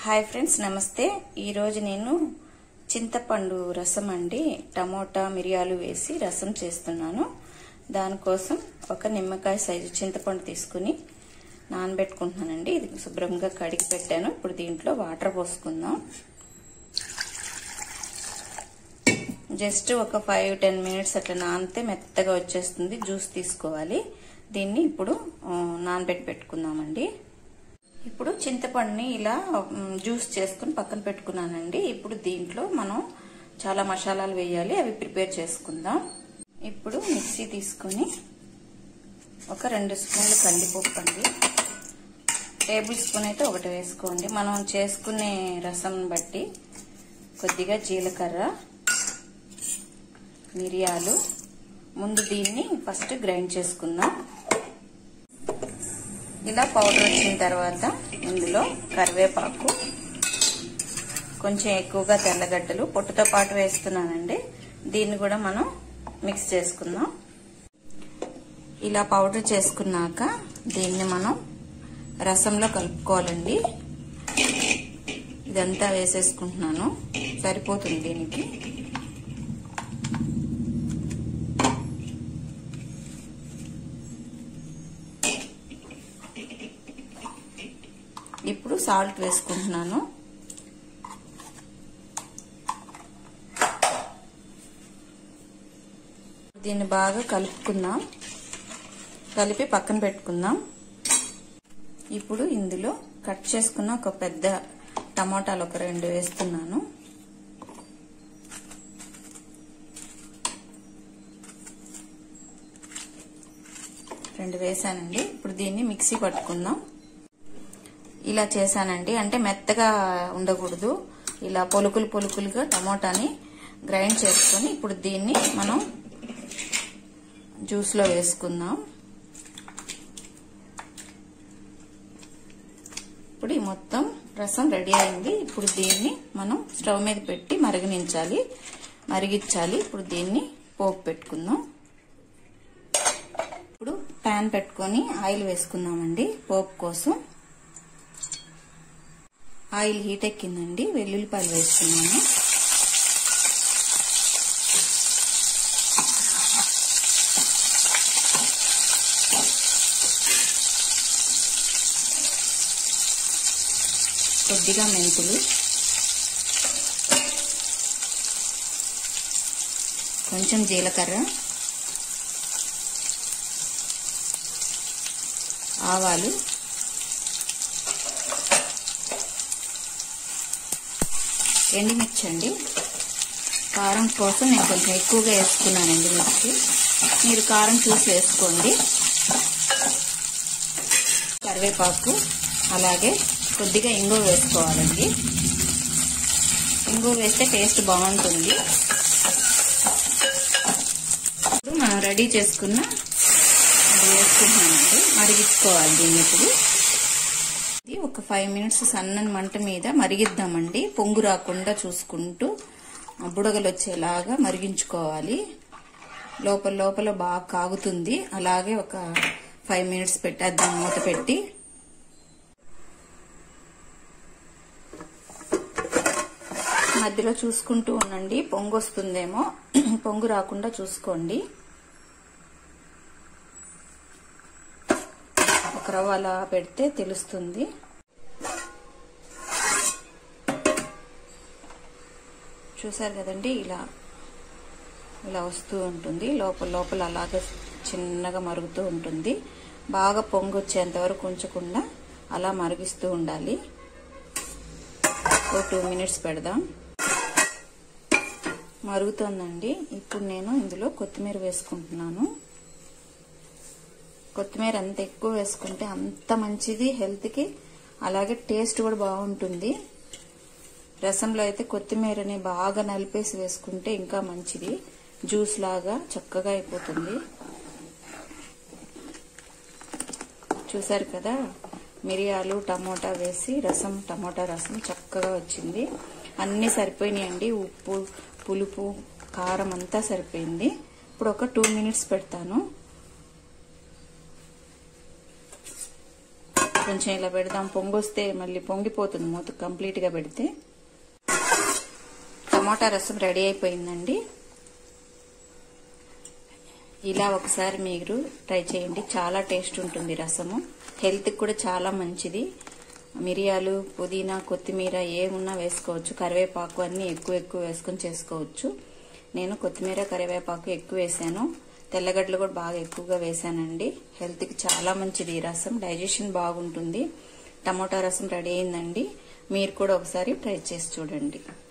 hi friends నమస్తే ఈరోజు నేను చింతపండు రసం అండి టమోటా మిరియాలు వేసి రసం చేస్తున్నాను దానికోసం ఒక నిమ్మకాయ సైజు చింతపండు తీసుకుని నానబెట్టుకుంటున్నానండి ఇది శుభ్రంగా కడిగి పెట్టాను ఇప్పుడు దీంట్లో వాటర్ పోసుకుందాం జస్ట్ ఒక ఫైవ్ టెన్ మినిట్స్ అట్లా నానితే మెత్తగా వచ్చేస్తుంది జ్యూస్ తీసుకోవాలి దీన్ని ఇప్పుడు నానబెట్టి పెట్టుకుందామండి ఇప్పుడు చింతపండుని ఇలా జ్యూస్ చేసుకుని పక్కన పెట్టుకున్నానండి ఇప్పుడు దీంట్లో మనం చాలా మసాలాలు వేయాలి అవి ప్రిపేర్ చేసుకుందాం ఇప్పుడు మిక్సీ తీసుకొని ఒక రెండు స్పూన్లు కందిపప్పు అండి టేబుల్ స్పూన్ అయితే ఒకటి వేసుకోండి మనం చేసుకునే రసం బట్టి కొద్దిగా జీలకర్ర మిరియాలు ముందు దీన్ని ఫస్ట్ గ్రైండ్ చేసుకుందాం ఇలా పౌడర్ వచ్చిన తర్వాత ఇందులో కరివేపాకు కొంచెం ఎక్కువగా తెల్లగడ్డలు పొట్టుతో పాటు వేస్తున్నానండి దీన్ని కూడా మనం మిక్స్ చేసుకుందాం ఇలా పౌడర్ చేసుకున్నాక దీన్ని మనం రసంలో కలుపుకోవాలండి ఇదంతా వేసేసుకుంటున్నాను సరిపోతుంది దీనికి ఇప్పుడు సాల్ట్ వేసుకుంటున్నాను దీన్ని బాగా కలుపుకుందాం కలిపి పక్కన పెట్టుకుందాం ఇప్పుడు ఇందులో కట్ చేసుకున్న ఒక పెద్ద టమాటాలు ఒక రెండు వేస్తున్నాను రెండు వేసానండి ఇప్పుడు దీన్ని మిక్సీ పట్టుకుందాం ఇలా చేశానండి అంటే మెత్తగా ఉండకూడదు ఇలా పొలుకులు పొలుకులుగా టమోటాని గ్రైండ్ చేసుకొని ఇప్పుడు దీన్ని మనం జ్యూస్లో వేసుకుందాం ఇప్పుడు ఈ మొత్తం రసం రెడీ అయింది ఇప్పుడు దీన్ని మనం స్టవ్ మీద పెట్టి మరిగనించాలి మరిగించాలి ఇప్పుడు దీన్ని పోపు పెట్టుకుందాం ఇప్పుడు ప్యాన్ పెట్టుకొని ఆయిల్ వేసుకుందామండి పోపు కోసం ఆయిల్ హీట్ ఎక్కిందండి వెల్లుల్లిపాయలు వేస్తున్నాను కొద్దిగా మెంతులు కొంచెం జీలకర్ర ఆవాలు ఎండుమిర్చి అండి కారం కోసం నేను కొంచెం ఎక్కువగా వేసుకున్నాను ఎండుమిర్చి మీరు కారం చూసి వేసుకోండి కరివేపాకు అలాగే కొద్దిగా ఇంగువ వేసుకోవాలండి ఇంగువ వేస్తే టేస్ట్ బాగుంటుంది ఇప్పుడు మనం రెడీ చేసుకున్న అది వేసుకుంటున్నామండి మరిగించుకోవాలి దీన్ని ఇప్పుడు ఇది ఒక ఫైవ్ మినిట్స్ సన్నని మంట మీద మరిగిద్దామండి పొంగు రాకుండా చూసుకుంటూ బుడగలు వచ్చేలాగా మరిగించుకోవాలి లోపల లోపల బాగా కాగుతుంది అలాగే ఒక ఫైవ్ మినిట్స్ పెట్టేద్దాం మూత పెట్టి మధ్యలో చూసుకుంటూ ఉండండి పొంగు వస్తుందేమో పొంగు రాకుండా చూసుకోండి ఒక రవ్వ అలా పెడితే తెలుస్తుంది చూసారు కదండి ఇలా ఇలా వస్తూ ఉంటుంది లోపల లోపల అలాగే చిన్నగా మరుగుతూ ఉంటుంది బాగా పొంగు వచ్చేంత వరకు ఉంచకుండా అలా మరిగిస్తూ ఉండాలి ఓ టూ మినిట్స్ పెడదాం మరుగుతోందండి ఇప్పుడు నేను ఇందులో కొత్తిమీర వేసుకుంటున్నాను కొత్తిమీర ఎంత ఎక్కువ వేసుకుంటే అంత మంచిది హెల్త్కి అలాగే టేస్ట్ కూడా బాగుంటుంది రసంలో అయితే కొత్తిమీరని బాగా నలిపేసి వేసుకుంటే ఇంకా మంచిది జ్యూస్ లాగా చక్కగా అయిపోతుంది చూసారు కదా మిరియాలు టమోటా వేసి రసం టమోటా రసం చక్కగా వచ్చింది అన్నీ సరిపోయినాయండి ఉప్పు పులుపు కారం అంతా సరిపోయింది ఇప్పుడు ఒక టూ మినిట్స్ పెడతాను కొంచెం ఇలా పెడదాం పొంగొస్తే మళ్ళీ పొంగిపోతుంది మూత కంప్లీట్గా పెడితే టమాటా రసం రెడీ అయిపోయిందండి ఇలా ఒకసారి మీరు ట్రై చేయండి చాలా టేస్ట్ ఉంటుంది రసము హెల్త్కి కూడా చాలా మంచిది మిరియాలు పుదీనా కొత్తిమీర ఏమున్నా వేసుకోవచ్చు కరివేపాకు అన్నీ ఎక్కువ ఎక్కువ వేసుకొని చేసుకోవచ్చు నేను కొత్తిమీర కరివేపాకు ఎక్కువ వేసాను తెల్లగడ్డలు కూడా బాగా ఎక్కువగా వేసానండి హెల్త్కి చాలా మంచిది ఈ రసం డైజెషన్ బాగుంటుంది టమోటా రసం రెడీ అయిందండి మీరు కూడా ఒకసారి ట్రై చేసి చూడండి